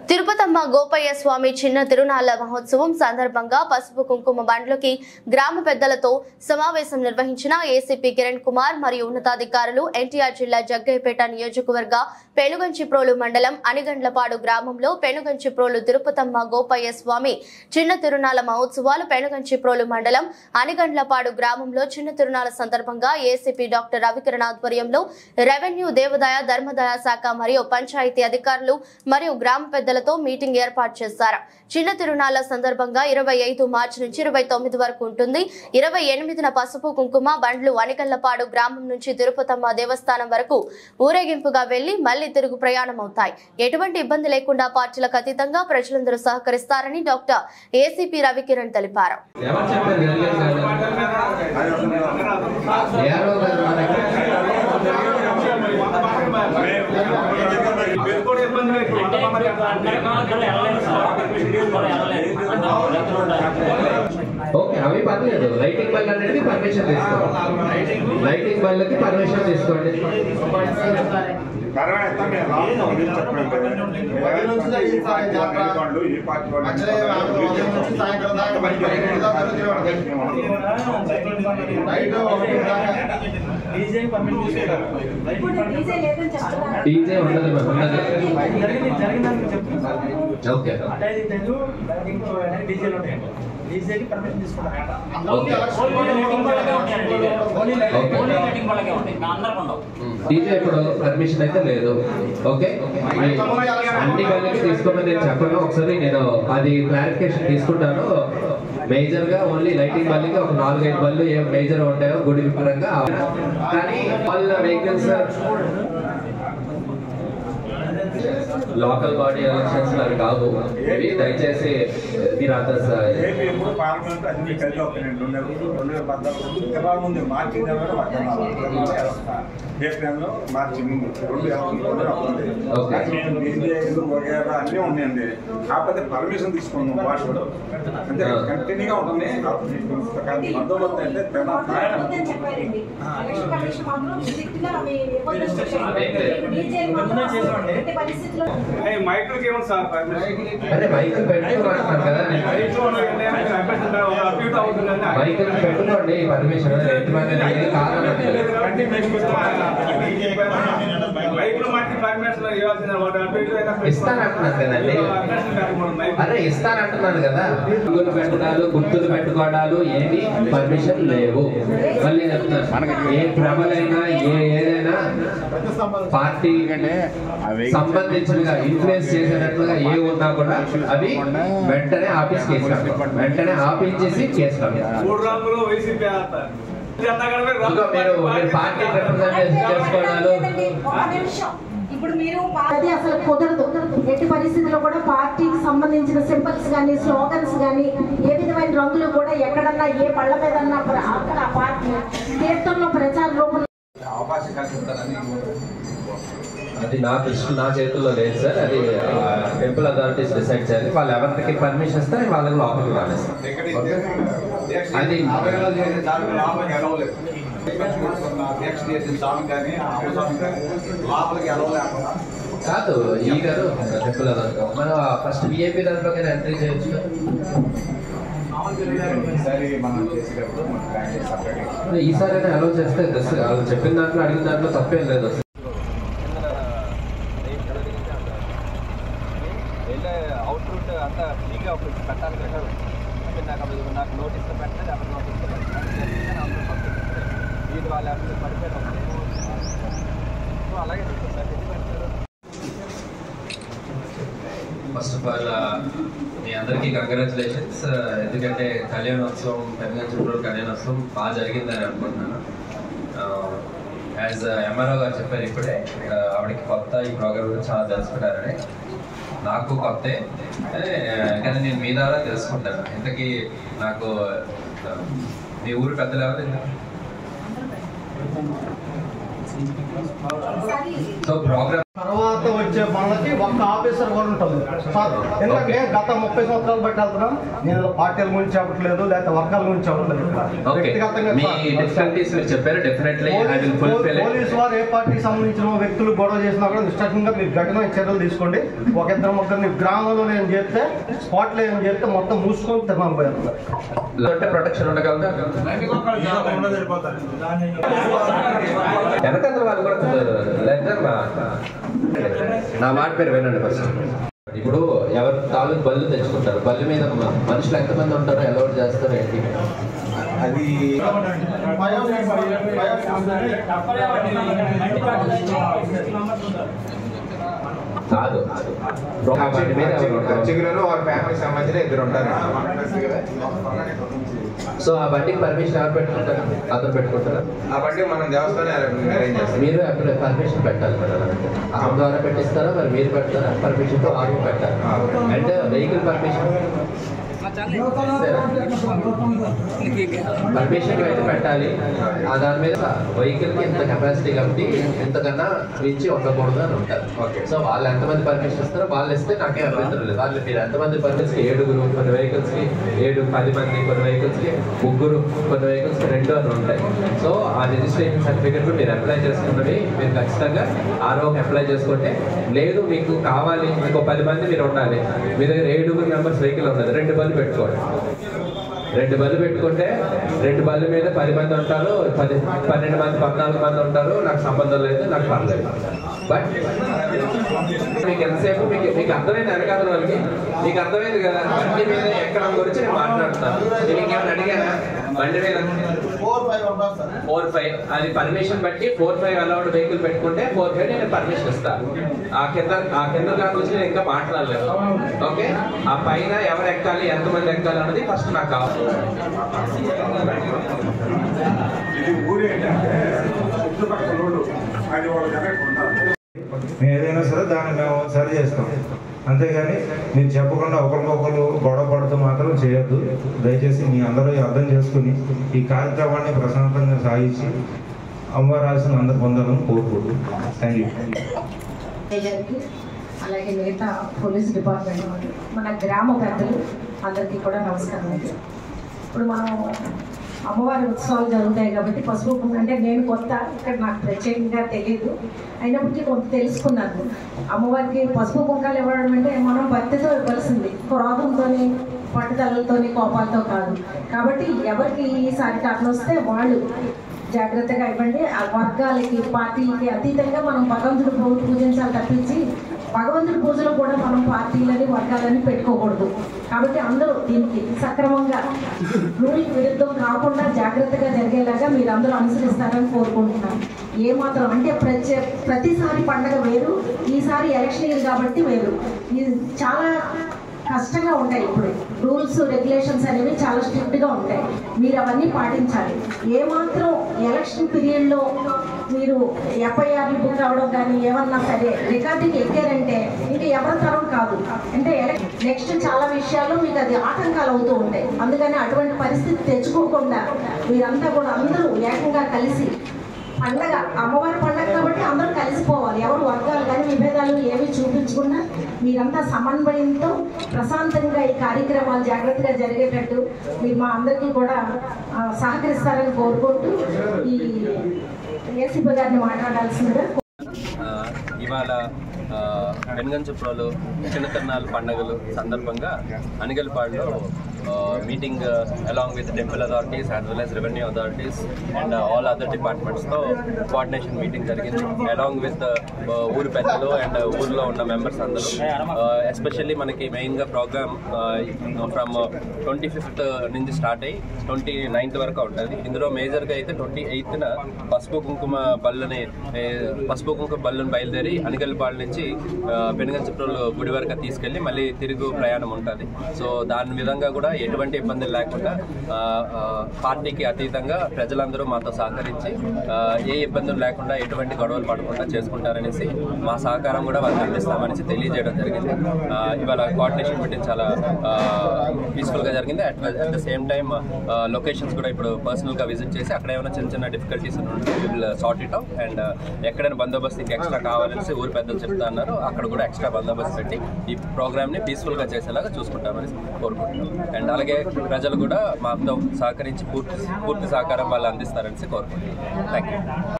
తిరుపతమ్మ గోపయ్య స్వామి చిన్న తిరునాళ్ల మహోత్సవం సందర్భంగా పసుపు కుంకుమ బండ్లకి గ్రామ పెద్దలతో సమావేశం నిర్వహించిన ఏసీపీ కిరణ్ కుమార్ మరియు ఉన్నతాధికారులు ఎన్టీఆర్ జిల్లా జగ్గయ్యపేట నియోజకవర్గ పెనుగంచిప్రోలు మండలం అనిగండ్లపాడు గ్రామంలో పెనుగంచిప్రోలు తిరుపతమ్మ గోపయ్య స్వామి చిన్న తిరునాళ్ల మహోత్సవాలు పెనుగంచిప్రోలు మండలం అనిగండ్లపాడు గ్రామంలో చిన్న తిరునాళ్ల సందర్భంగా ఏసీపీ డాక్టర్ రవికిరణ్ ఆధ్వర్యంలో రెవెన్యూ దేవాదాయ ధర్మదాయ శాఖ మరియు పంచాయతీ అధికారులు మరియు గ్రామ పెద్దలతో మీటింగ్ ఏర్పాటు చేశారు చిన్న తిరునాళ్ల సందర్భంగా ఇరవై ఐదు మార్చి నుంచి ఇరవై తొమ్మిది వరకు ఉంటుంది ఇరవై ఎనిమిదిన పసుపు కుంకుమ బండ్లు అనికల్లపాడు గ్రామం నుంచి తిరుపతమ్మ దేవస్థానం వరకు ఊరేగింపుగా వెళ్లి మళ్లీ తిరుగు ప్రయాణం అవుతాయి ఎటువంటి ఇబ్బంది లేకుండా పార్టీలకు అతీతంగా ప్రజలందరూ సహకరిస్తారని డాక్టర్ ఏసీపీ రవికిరణ్ తెలిపారు ఎవరు చెప్పారు జరిగేది కాదు ఏరో గారు మనకి ఓకే అవి పర్లేదు లైటింగ్ బల్ అనేది పర్మిషన్ తీసుకోండి లైటింగ్ బల్లకి పర్మిషన్ తీసుకోండి తర్వాత మేము రాస్తాం మీరు చెప్పండి ఉదయం నుంచి జరిగింది సార్ ఈ జాతర. ఈ వాళ్ళు, ఈ పార్టీ వాళ్ళు. అచ్చలే ఆమె ఉదయం నుంచి సాయంత్రం దాకా మరి పన్నెండు దాకా జరుగుతుంది. నైట్ ఒకటి దాకా డీజే పర్మిట్ తీసుకుంటారు ఇప్పుడు డీజే లేదని చెప్తున్నారు డీజే ఉండదు మరి, ఉండదు జరిగింది జరిగిందని చెప్తున్నారు ఓకే అంటే ఇది లేదు లైటింగ్ డీజేలు ఉంటాయి డీజేకి పర్మిషన్ తీసుకుంటారు ఓకే ఓన్లీ లైటింగ్ వాళ్ళకే ఉంటాయండి ఇవి. Only lighting okay. Only lighting వాళ్ళకే ఉంటాయి ఇంకా అందరికి ఉండవు డీజే ఇప్పుడు పర్మిషన్ అయితే లేదు ఓకే మీ అన్ని బళ్ళకి తీసుకోమని నేను చెప్పను ఒకసారి నేను అది క్లారిఫికేషన్ తీసుకుంటాను మేజర్ గా ఓన్లీ లైటింగ్ బల్లికి ఒక నాలుగైదు బళ్ళు ఏం మేజర్ ఉంటాయో గుడి పరంగా కానీ వాళ్ళ వెహికల్స్ లోకల్ బాడీ ఎలక్షన్స్ లాగా కావు ఇవి దయచేసి మీరు అంతా రేపు ఎప్పుడు పార్లమెంట్ అన్ని కలిసి వస్తున్నాయండి రెండు వేల రెండు వేల పద్నాలుగు ఇరవై ముందు మార్చి నెలలో వస్తున్నాను ఏప్రిల్లో మార్చి ముందు రెండు ఎలక్షన్ వస్తుంది ఓకే. డీజేలు వగేరా అన్నీ ఉన్నాయండి కాకపోతే పర్మిషన్ తీసుకున్నాం వాటర్ అంటే ఆ. కంటిన్యూగా ఉంటుంది కాకపోతే బందోబస్తు అంటే పెద్ద వద్దని చెప్పారండి ఎలక్షన్ కమిషన్ మాత్రం స్ట్రిక్ట్ గా మీ ఇవ్వద్దని చెప్పారు. మీకు డీజే మాత్రం అసలు ఎట్టి పరిస్థితిలో మైకులకి ఏముంది సార్ పర్మిషన్ అరే బైకులు పెట్టుకోమంటున్నారు కదా నేను బైకులు పెట్టుకోండి పర్మిషన్ ఎంతమంది ఏది కాదనట్లేదు మైకులు మట్టి పర్మిషన్ ఇవ్వాల్సిన వాడు అటు ఇటు అయినా ఇస్తానంటున్నారు కదండి అరే ఇస్తానంటున్నాను కదా గుర్తులు పెట్టడాలు గుర్తులు పెట్టుకోవడాలు ఏవి పర్మిషన్ లేవు మళ్ళీ చెప్తాను ఏ ప్రబలైనా ఏ ఏదైనా పార్టీ సంబంధించినగా ఇన్ఫ్లుయెన్స్ చేసేటట్లుగా ఏ ఉన్నా కూడా అవి వెంటనే ఆఫీస్ కేసు కడతాం. వెంటనే ఆపించేసి కేసు కడతాం. మూడు రంగులు వైసీపీ ఆడతారు ఇదిగో మీరు మీరు పార్టీ రిప్రజెంటేషన్ చేసుకోవడాలు లేదండి, ఒక నిమిషం. ఇప్పుడు మీరు అది అసలు కుదరదు ఎట్టి పరిస్థితుల్లో కూడా పార్టీకి సంబంధించిన సింబల్స్ కానీ స్లోగన్స్ కానీ ఏ విధమైన రంగులు కూడా ఎక్కడన్నా ఏ పళ్ళ మీద అక్కడ ఆ పార్టీ తీర్థంలో ప్రచార రూపంలో అవకాశం కల్పిస్తారని అది నా దృష్టి నా చేతుల్లో లేదు సార్ అది టెంపుల్ అథారిటీస్ డిసైడ్ చేయాలి వాళ్ళు ఎవరికి పర్మిషన్ ఇస్తే నేను వాళ్ళకి లోపలికి రాలేస్తాను అది- నెక్స్ట్ చేసిన స్వామి కానీ అమ్మ స్వామి కానీ లోపలికి ఎలా లేకుండా కాదు ఈ గారు టెంపుల్ అథారిటీ మనం ఫస్ట్ విఐపి దాంట్లోకి ఎంట్రీ చేయొచ్చు కదా. ఈసారి మనం చేసేటప్పుడు మన ప్లాన్ చేసి సపరేట్ ఈసారి అలౌ చేస్తే this- వాళ్ళు చెప్పిన దాంట్లో అడిగిన దాంట్లో తప్పేం లేదు అసలు వెళ్ళే అవుట్ రూట్ అంతా ఫ్రీగా ఒకటి పెట్టాలి కదా అంటే నాకు అప్పుడు నాకు నోటీస్ పెట్టలేదు అప్పుడు నోటీస్ వీటి వాళ్ళు అప్పుడు పడిపోయినప్పుడు సో అలాగే చెప్తాను సార్ ఎందుకు పెడతారు ఫస్ట్ ఆఫ్ ఆల్ మీ అందరికీ కంగ్రాచులేషన్స్ ఎందుకంటే కళ్యాణోత్సవం పెద్దగంచూరు కళ్యాణోత్సవం బాగా జరిగిందని అనుకుంటున్నాను యాజ్ ఎంఆర్ఓ గారు చెప్పారు ఇప్పుడే ఆ, ఆవిడకి కొత్త ఈ ప్రోగ్రామ్ గురించి చాలా తెలుసుకుంటారని నాకు కొత్తే అదే, కానీ నేను మీ ద్వారా తెలుసుకుంటాను ఇంతకీ నాకు ఆ, మీ ఊరు పెద్దలు ఎవరు సో ప్రోగ్రామ్ తర్వాత తో వచ్చే పనులకి ఒక్క ఆఫీసర్ కూడా ఉంటుంది సార్ ఎందుకంటే గత ముప్పై సంవత్సరాలు బట్టి వెళ్తున్నాం నేను పార్టీల గురించి చెప్పట్లేదు లేకపోతే వర్గాల గురించి చెప్పట్లేదు ఇక్కడ. ఓకే వ్యక్తిగతంగా మీ సార్, డిఫికల్టీస్ మీరు చెప్పారు definitely I will fulfil police వారు ఏ పార్టీకి సంబంధించిన వ్యక్తులు గొడవ చేసినా కూడా నిష్ఠంగా మీరు కఠినమైన చర్యలు తీసుకోండి ఒక ఇద్దరు ముగ్గురిని గ్రామంలో నేను చేస్తే స్పాట్ లో ఏం చేస్తే మొత్తం మూసుకొని తిన్నాం పోయారు అంటే ప్రొటెక్షన్ ఉండగలదా వెనకాల వాళ్ళు కూడా లేదా నా మాట పేరు వినండి ఫస్ట్ ఇప్పుడు ఎవరు తాలూకు బళ్ళు తెచ్చుకుంటారు బళ్ళు మీద మ- మనుషులు ఎంతమంది ఉంటారో అలౌట్ చేస్తారు ఏంటి అది కాదు వాటి మీద ఎవరు ఉంటారు? అర్చకులను వారి ఫ్యామిలీకి సంబంధించిన ఇద్దరు ఉంటారు సో ఆ బండికి పర్మిషన్ ఎవరు పెట్టుకుంటారు అతను పెట్టుకుంటారా ఆ బండి మనం దేవస్థానం అరేంజ్ చేస్తాం మీరు అప్పుడు పర్మిషన్ పెట్టాలి మేడం ఆమె ద్వారా పెట్టిస్తారా మరి మీరు పెడతారా పర్మిషన్ తో ఆరు పెట్టాలి అండ్ వెహికల్ పర్మిషన్ పర్మిషన్ అయితే పెట్టాలి ఆ దాని మీద వెహికల్ కి ఇంత కెపాసిటీ కాబట్టి ఇంతకన్నా మించి ఉండకూడదు అని ఉంటారు Okay. సో వాళ్ళు ఎంతమంది పర్మిషన్ ఇస్తారో వాళ్ళు ఇస్తే నాకే అభ్యంతరం లేదు వాళ్ళు మీరు ఎంతమంది పర్మిషన్ ఏడుగురు కొన్ని వెహికల్స్ కి ఏడు పది మంది కొన్ని వెహికల్స్ కి ముగ్గురు కొన్ని వెహికల్స్ కి రెండు అని ఉంటాయి సో ఆ రిజిస్ట్రేషన్ సర్టిఫికెట్ మీరు అప్లై చేసుకున్నవి మీరు ఖచ్చితంగా ఆర్ఓకి అప్లై చేసుకుంటే లేదు మీకు కావాలి మీకు పది మంది మీరు ఉండాలి మీ దగ్గర ఏడుగురు మెంబర్స్ వెహికల్ ఉన్నది రెండు బళ్ళు పెట్టుకోండి రెండు బళ్ళు పెట్టుకుంటే రెండు బళ్ళ మీద పది మంది ఉంటారు పది పన్నెండు మంది పద్నాలుగు మంది ఉంటారు నాకు సంబంధం లేదు నాకు పర్లేదు బట్ మీకు ఎంతసేపు మీకు మీకు అర్థమైంది వెనకాల వాళ్ళకి మీకు అర్థమైంది కదా బండి మీద ఎక్కడం గురించి నేను మాట్లాడుతాను నేను ఇంకేమైనా అడిగానా బండి మీద ఫోర్ ఫైవ్ ఉంటారు సార్ ఫోర్ ఫైవ్ అది పర్మిషన్ బట్టి ఫోర్ ఫైవ్ అలౌడ్ వెహికల్ పెట్టుకుంటే ఫోర్ ఫైవ్ నేను పర్మిషన్ ఇస్తాను ఆ కింద ఆ కింద దాని గురించి నేను ఇంకా మాట్లాడలేదు ఓకే ఆ పైన ఎవరు ఎక్కాలి ఎంతమంది ఎక్కాలి అన్నది ఫస్ట్ నాకు కావాలి ఇది ఊరు ఏంటంటే చుట్టుపక్కల రోడ్డు అది ఒక కరెక్ట్ ఉండాలి మేము ఏదైనా సరే దాన్ని మేము సరి చేస్తాం అంతేగాని మీరు చెప్పకుండా ఒకరికొకరు గొడవ పడుతూ మాత్రం చేయొద్దు దయచేసి మీ అందరూ అర్థం చేసుకుని ఈ కార్యక్రమాన్ని ప్రశాంతంగా సాగించి అమ్మవారాల్సిన అందరు పొందాలని కోరుకుంటూ థ్యాంక్ యూ మేజర్కి అలాగే మిగతా పోలీస్ డిపార్ట్మెంట్ వాళ్ళు, మన గ్రామ పెద్దలు అందరికీ కూడా నమస్కారం అండి ఇప్పుడు మనం అమ్మవారి ఉత్సవాలు జరుగుతాయి కాబట్టి పసుపు కుంకుమ అంటే నేను కొత్త ఇక్కడ నాకు ప్రత్యేకంగా తెలియదు అయినప్పటికీ కొంత తెలుసుకున్నాను అమ్మవారికి పసుపు కుంకాలు ఇవ్వడం అంటే మనం భక్తితో ఇవ్వాల్సింది క్రోధంతో పట్టుదలతోని కోపాలతో కాదు కాబట్టి ఎవరికి ఈసారి కారణం వస్తే వాళ్ళు జాగ్రత్తగా ఇవ్వండి ఆ వర్గాలకి పార్టీలకి అతీతంగా మనం భగవంతుడు పూ- పూజించాలి తప్పించి భగవంతుడి పూజలో కూడా మనం పార్టీలని వర్గాలని పెట్టుకోకూడదు కాబట్టి అందరూ దీనికి సక్రమంగా రూల్ విరుద్ధం కాకుండా జాగ్రత్తగా జరిగేలాగా మీరు అందరూ అనుసరిస్తారని కోరుకుంటున్నాను ఏమాత్రం అంటే ప్రతి ప్రతిసారి పండగ వేరు ఈసారి ఎలక్షన్ ఇయర్ కాబట్టి వేరు ఇది చాలా కష్టంగా ఉంటాయి ఇప్పుడు రూల్స్ రెగ్యులేషన్స్ అనేవి చాలా స్ట్రిక్ట్గా ఉంటాయి మీరు అవన్నీ పాటించాలి ఏమాత్రం ఎలక్షన్ పీరియడ్లో మీరు ఎఫ్ఐఆర్లు బుక్ అవ్వడం కానీ ఏమన్నా సరే రికార్డింగ్ ఎక్కారంటే ఇంకా ఎవరి తరం కాదు అంటే నెక్స్ట్ చాలా విషయాల్లో మీకు అది ఆటంకాలు అవుతూ ఉంటాయి అందుకని అటువంటి పరిస్థితి తెచ్చుకోకుండా మీరంతా కూడా అందరూ ఏకంగా కలిసి పండగ అమ్మవారి పండగ కాబట్టి అందరూ కలిసిపోవాలి ఎవరు వర్గాలు కానీ విభేదాలు ఏవి చూపించకుండా మీరంతా సమన్వయంతో ప్రశాంతంగా ఈ కార్యక్రమాలు జాగ్రత్తగా జరిగేటట్టు మీరు మా అందరికీ కూడా ఆ, సహకరిస్తారని కోరుకుంటూ ఈ ఏసీపీ గారిని మాట్లాడాల్సిందిగా ఆ, ఇవాళ ఆ, వెనుగంచుప్రోలు చిన్న తిరునాళ్ళ పండుగలు సందర్భంగా అనిగల్పాడులో meeting along with temple authorities as well as revenue authorities and all other డిపార్ట్మెంట్స్తో కోఆర్డినేషన్ మీటింగ్ జరిగింది అలాంగ్ విత్ ఊరు పెద్దలు అండ్ ఊర్లో ఉన్న మెంబర్స్ అందరూ ఎస్పెషల్లీ మనకి మెయిన్గా ప్రోగ్రామ్ ఫ్రమ్ ట్వంటీ ఫిఫ్త్ నుంచి స్టార్ట్ అయ్యి ట్వంటీ నైన్త్ వరకు ఉంటుంది ఇందులో మేజర్గా అయితే ట్వంటీ ఎయిత్న పసుపు కుంకుమ బళ్ళని ఏ, పసుపు కుంకుమ బళ్ళను బయలుదేరి అనిగల్పాడు నుంచి పెనుగంచప్రోలు గుడి వరకు తీసుకెళ్ళి మళ్ళీ తిరుగు ప్రయాణం ఉంటుంది సో దాని విధంగా కూడా ఎటువంటి ఇబ్బందులు లేకుండా ఆ, ఆ, పార్టీకి అతీతంగా ప్రజలందరూ మాతో సహకరించి ఆ, ఏ ఇబ్బందులు లేకుండా ఎటువంటి గొడవలు పడకుండా చేసుకుంటారనేసి మా సహకారం కూడా వాళ్ళకి అందిస్తామనేసి తెలియజేయడం జరిగింది ఆ, ఇవాళ కోఆర్డినేషన్ మీటింగ్ చాలా పీస్ఫుల్గా జరిగింది at at the same time locations కూడా ఇప్పుడు పర్సనల్గా విజిట్ చేసి అక్కడ ఏమైనా చిన్న చిన్న డిఫికల్టీస్ ఉంటే will sort it out and ఎక్కడైనా బందోబస్తు ఇంకా ఎక్స్ట్రా కావాలనేసి ఊరి పెద్దలు చెప్తా అన్నారు అక్కడ కూడా ఎక్స్ట్రా బందోబస్తు పెట్టి ఈ ప్రోగ్రామ్ని పీస్ఫుల్గా చేసేలాగా చూసుకుంటామని కోరుకుంటున్నాం అండ్ అలాగే ప్రజలు కూడా మాతో సహకరించి పూర్తి పూర్తి సహకారం వాళ్ళు అందిస్తారనేసి కోరుకుంటున్నాం థ్యాంక్ యూ